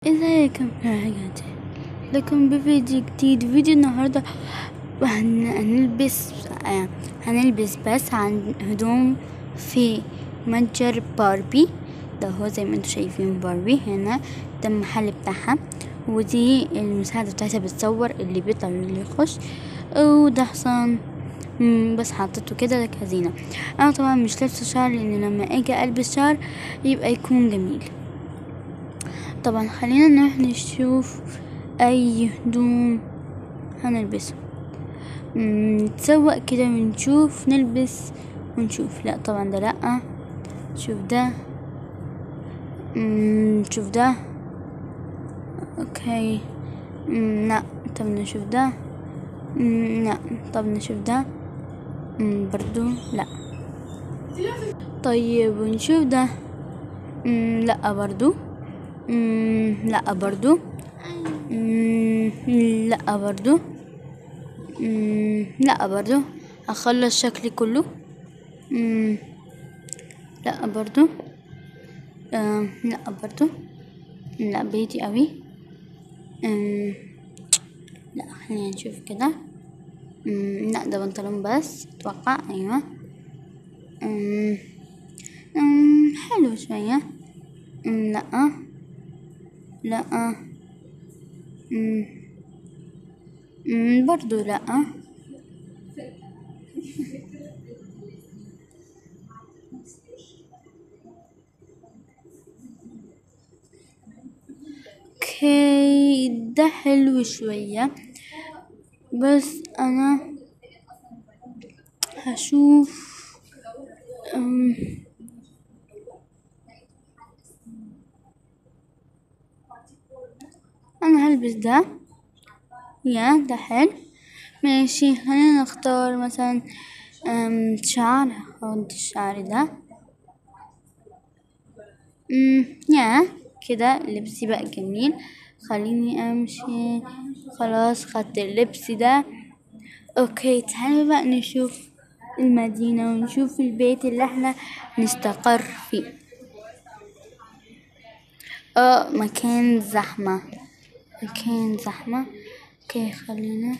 ازيكم يا حاجاتي لكم بفيديو جديد فيديو النهاردة هن- هنلبس آه، هنلبس بس عن هدوم في متجر باربي ده هو زي ما انتم شايفين باربي هنا ده المحل بتاعها ودي المساعدة بتاعتها بتصور اللي بيطلع واللي يخش وده حصان مم، بس حطيته كده كزينة انا طبعا مش لابسة شعر لان لما اجي البس شعر يبقى يكون جميل طبعا خلينا نروح نشوف اي هدوم هنلبسه مم، نتسوق كده ونشوف نلبس ونشوف لا طبعا ده لا شوف ده مم، نشوف ده اوكي مم، لا طب نشوف ده مم، لا طب نشوف ده مم، برضو لا طيب ونشوف ده مم، لا برضو مم، لا برضو مم، لا برضو مم، لا برضو هخلص شكلي كله مم، لا برضو آم، لا برضو لا بيتي قوي أم، لا خلينا نشوف كده أم، لا ده بنطلون بس اتوقع ايوه أم، أم، حلو شوية أم، لا لا أم، أم، برضو لا اوكي ده حلو شوية بس انا هشوف أم، انا هلبس ده يا ده حلو ماشي خلينا نختار مثلا أم، شعر هحط الشعر ده أم، يا كده لبسي بقى جميل خليني امشي خلاص خدت اللبس ده اوكي تعالوا بقى نشوف المدينة ونشوف البيت اللي احنا نستقر فيه اه مكان زحمة مكان زحمة اوكي خلينا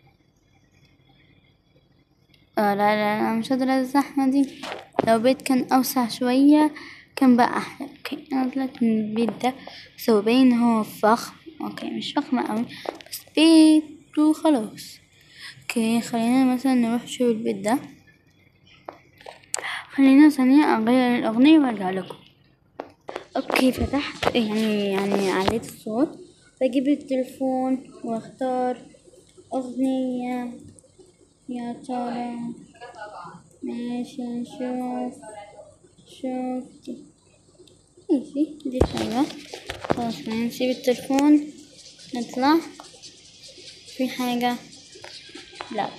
اه لا لا لا مش قادرة الزحمة دي لو بيت كان اوسع شوية كان بقى احلى اوكي انا طلعت من البيت ده بس هو باين هو فخم اوكي مش فخم اوي بس بيت وخلاص اوكي خلينا مثلا نروح نشوف البيت ده خلينا ثانية اغير الاغنية وارجع لكم اوكي فتحت يعني يعني عليت الصوت بجيب التليفون واختار اغنية يا ترى ماشي نشوف شوف دي ماشي دي حلوة خلاص خلينا نسيب التليفون نطلع في حاجة لا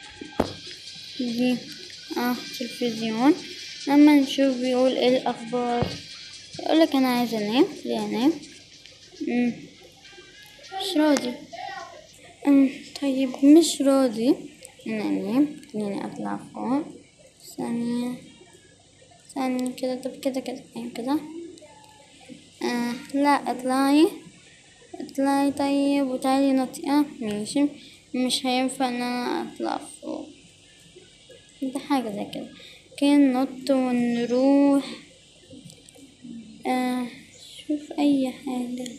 دي اه تلفزيون لما نشوف بيقول ايه الاخبار يقولك انا عايزة انام ليه انام مم. مش راضي أم، طيب مش راضي انا انام خليني اطلع فوق ثانية ثانية كده طب كده كده ايوه كده آه لا اطلعي اطلعي طيب وتعالي نطي اه ماشي مش هينفع ان انا اطلع فوق ده حاجة زي كده كان نط ونروح آه شوف اي حاجة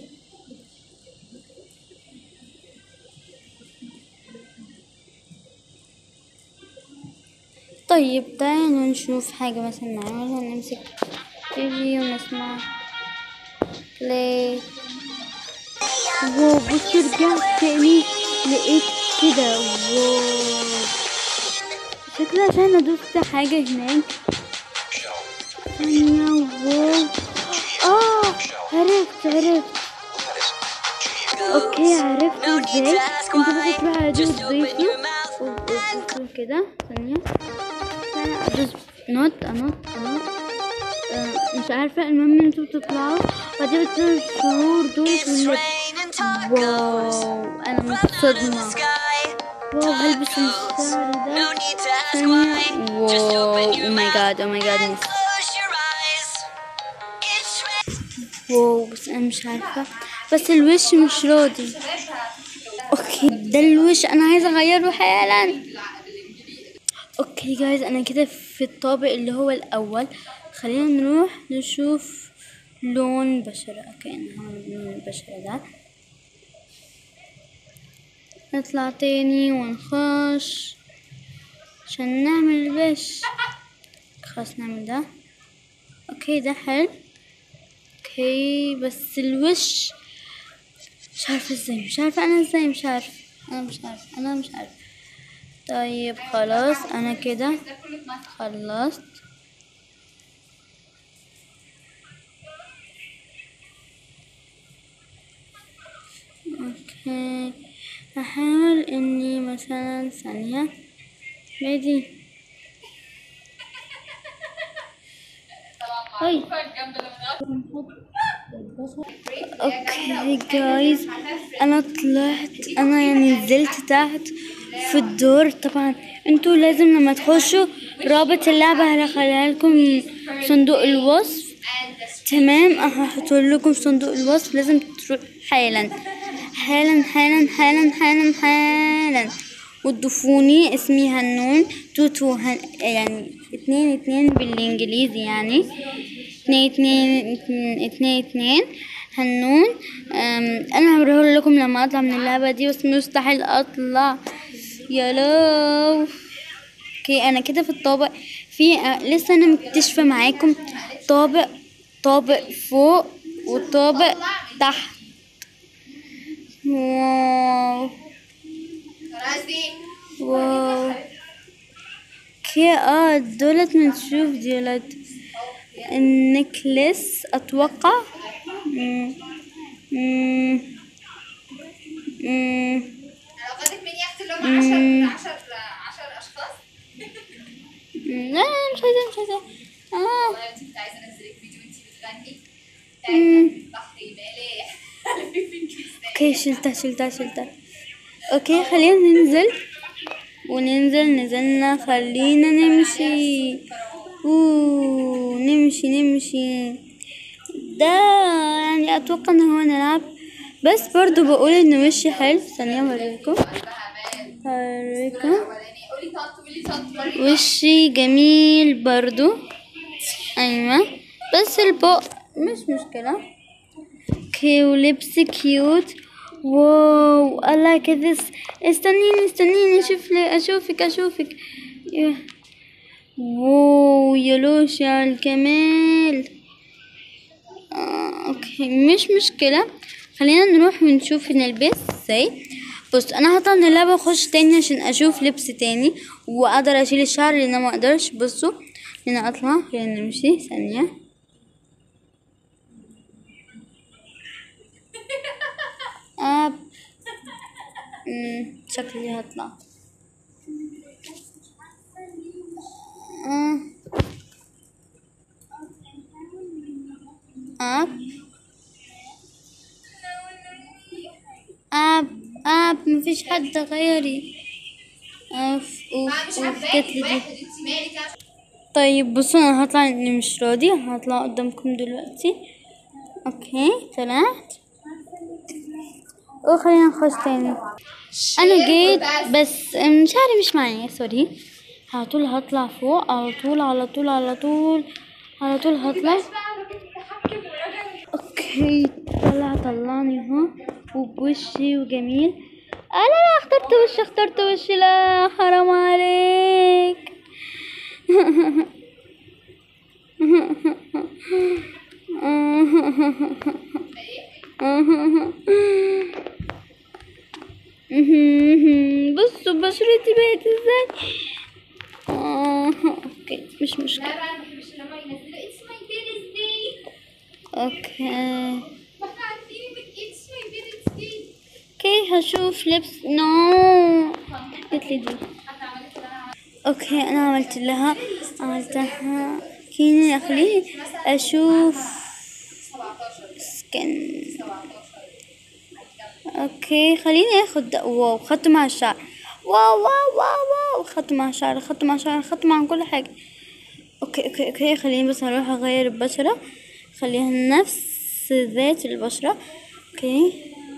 طيب تعالوا نشوف حاجة مثلا نعملها نمسك تيفي ونسمع بلاي واو بص رجعت تاني لقيت كده واو شكلها عشان انا دوست حاجة هناك ثانية واو اه عرفت عرفت اوكي عرفت ازاي انت بس تروح على دي وتضيفه وتدوس كده ثانية ثانية ادوس نوت انوت انوت آه، مش عارفة المهم ان انتوا بتطلعوا بعدين بتطلعوا الشهور دول واللبس واو انا متصدمة واو هلبس الشعر ده ثانية واو او ماي جاد او ماي جاد واو بس انا مش عارفة بس الوش مش راضي اوكي ده الوش انا عايزة اغيره حالا اوكي جايز انا كده في الطابق اللي هو الاول خلينا نروح نشوف لون بشرة اوكي انا هعمل لون البشرة ده نطلع تاني ونخش عشان نعمل الوش خلاص نعمل ده اوكي ده حلو اوكي بس الوش مش عارفة ازاي مش عارفة انا ازاي مش عارفة انا مش عارفة انا مش عارفة طيب خلاص انا كده خلصت اوكي هحاول اني مثلا ثانية بعدي هاي اوكي جايز انا طلعت انا يعني نزلت تحت في الدور طبعا انتوا لازم لما تخشوا رابط اللعبة هخليها لكم في صندوق الوصف تمام هحط لكم في صندوق الوصف لازم تروح حالا حالا حالا حالا حالا حالا وتضيفوني اسمي هنون توتو هن... يعني اتنين اتنين بالانجليزي يعني اتنين اتنين اتنين اتنين, اتنين. هنون أم، انا هوريه لكم لما اطلع من اللعبة دي بس مستحيل اطلع يا لو اوكي انا كده في الطابق في آه، لسه انا مكتشفة معاكم طابق طابق فوق وطابق تحت واو واو اوكي اه دولت بنشوف دولت النكلس اتوقع مم. مم. مم. لو خدت مني اختي اللي هم 10 10 10 اشخاص لا لا مش عايزة مش عايزة اه والله انت كنت عايزه انزلك فيديو وانت بتغني مم. بحري مالح قلبي في الكيسان اوكي شلتها شلتها شلتها اوكي خلينا ننزل وننزل نزلنا خلينا نمشي اوه نمشي نمشي ده يعني اتوقع ان هو نلعب بس برضو بقول ان وشي حلو ثانية اوريكم قلبها مان اوريكم الاولاني قولي طنط قولي طنط وريني وشي جميل برضو ايوه بس البق مش مشكلة اوكي ولبس كيوت واو الله كده اس- استنيني استنيني اشوف لي اشوفك اشوفك يا- واو يا لوش يا الكمال آه، اوكي مش مشكلة خلينا نروح ونشوف نلبس ازاي بص انا هطلع من اللعبة واخش تاني عشان اشوف لبس تاني واقدر اشيل الشعر لان أنا ما اقدرش بصوا هنا اطلع خلينا نمشي ثانية اب مم، شكلي هطلع آه. اب اب اب مفيش حد غيري اوف ما اوف مش اوف عارفاكي جت لي دي واحد انت مالك عشان طيب بصوا انا هطلع اني مش راضي هطلع قدامكم دلوقتي اوكي طلعت وخلينا نخش تاني انا جيت بس شعري مش معايا سوري على طول هطلع فوق على طول على طول على طول على طول هطلع بقى راجل متحكم وراجل اوكي طلع طلعني اهو وبوشي وجميل آه لا لا اخترت وشي اخترت وشي لا حرام عليك بصوا بشرتي بقت ازاي آه، اوكي مش مشكلة لا بقى ما بحبش لما ينزلوا اتس ماي بيرث داي اوكي ما احنا عارفين انك اتس ماي بيرث داي اوكي هشوف لبس نو قلت لي دي انا عملت اللي انا عملته اوكي انا عملت لها عملتها خليني خليني اشوف 17 سكن 17 اوكي خليني اخد ده واو خدته مع الشعر واو واو واو واو خدته مع الشعر خدته مع الشعر خدته مع كل حاجة اوكي اوكي اوكي خليني بس اروح اغير البشرة خليها نفس نفس ذات البشرة اوكي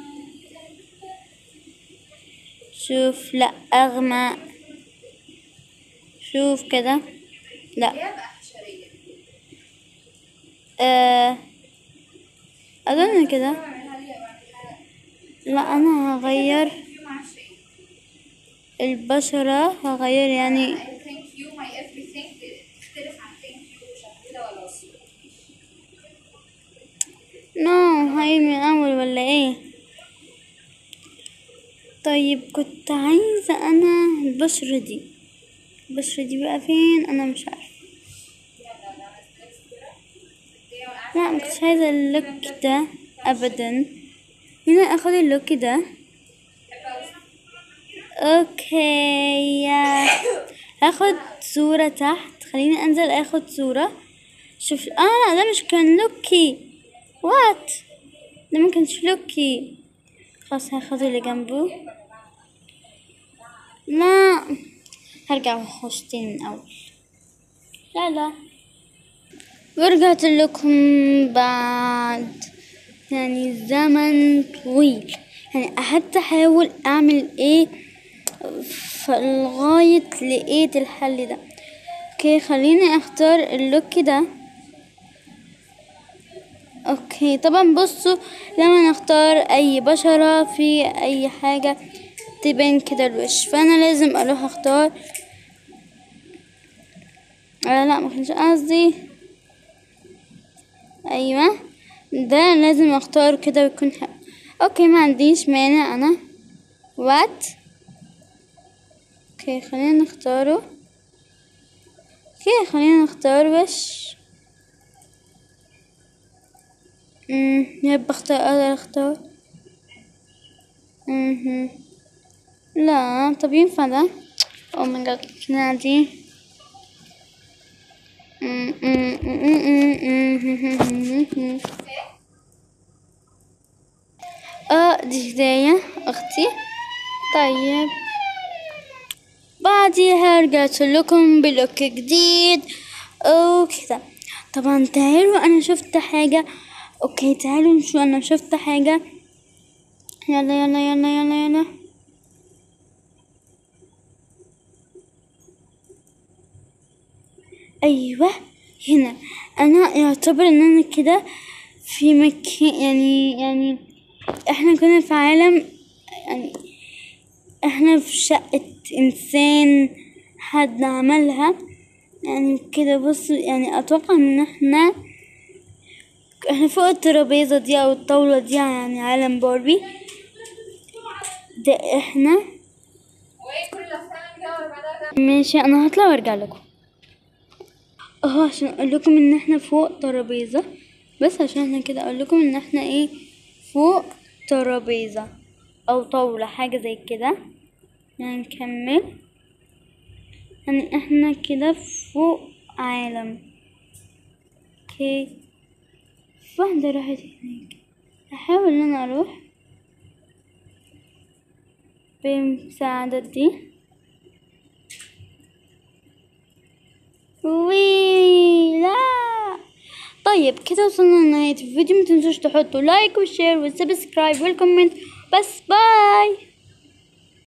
شوف لا اغمق شوف كده لا هي بقى حشريه آه اظن كده بعملها ليه بعملها لا انا هغير you مع شيء البشرة هغير يعني ثانك يو ماي everything تختلف عن ثانك يو مش عارف كده ولا اصلا نو هاي من اول ولا ايه طيب كنت عايزة انا البشرة دي البشرة دي بقى فين انا مش عارفة لا ما كنتش عايزة اللوك ده ابدا هنا اخد اللوك ده اوكي يا هاخد صورة تحت خليني انزل اخد صورة شوف اه لا ده مش كان لوكي وات ده ما كانش لوكي خلاص هاخد اللي جنبه لا هرجع واخش تاني من اول لا لا ورجعت لكم بعد يعني زمن طويل يعني قعدت احاول اعمل ايه لغاية لقيت الحل ده اوكي خليني اختار اللوك ده اوكي طبعا بصوا لما نختار اي بشرة في اي حاجة تبان كده الوش فانا لازم اروح اختار آه لا ما كانش قصدي ايوه ده لازم اختار كده ويكون حلو اوكي ما عنديش مانع انا وات اوكي خلينا نختاره اوكي خلينا نختار وش امم يبقى اختار اقدر اختار امم لا طب ينفع ده او ماي جاد نادي اه دي هدايا اختي طيب بعديها رجعت لكم بلوك جديد وكذا طبعا تعالوا انا شفت حاجة اوكي تعالوا نشوف انا شفت حاجة يلا يلا يلا يلا يلا ايوه هنا انا يعتبر ان انا كده في مكان يعني يعني احنا كنا في عالم يعني احنا في شقة انسان حد عملها يعني كده بص يعني اتوقع ان احنا احنا فوق الترابيزة دي او الطاولة دي يعني عالم باربي ده احنا وايه كل الافلام كده ورا بعضها ده ماشي انا هطلع وارجع لكم اهو عشان اقول لكم ان احنا فوق ترابيزة بس عشان احنا كده اقول لكم ان احنا ايه فوق ترابيزة او طاولة حاجة زي كده يعني نكمل يعني احنا كده فوق عالم اوكي في واحدة راحت هناك هحاول ان انا اروح بمساعدة دي وي لا طيب كده وصلنا لنهاية الفيديو متنسوش تحطوا لايك وشير وسبسكرايب والكومنت بس باي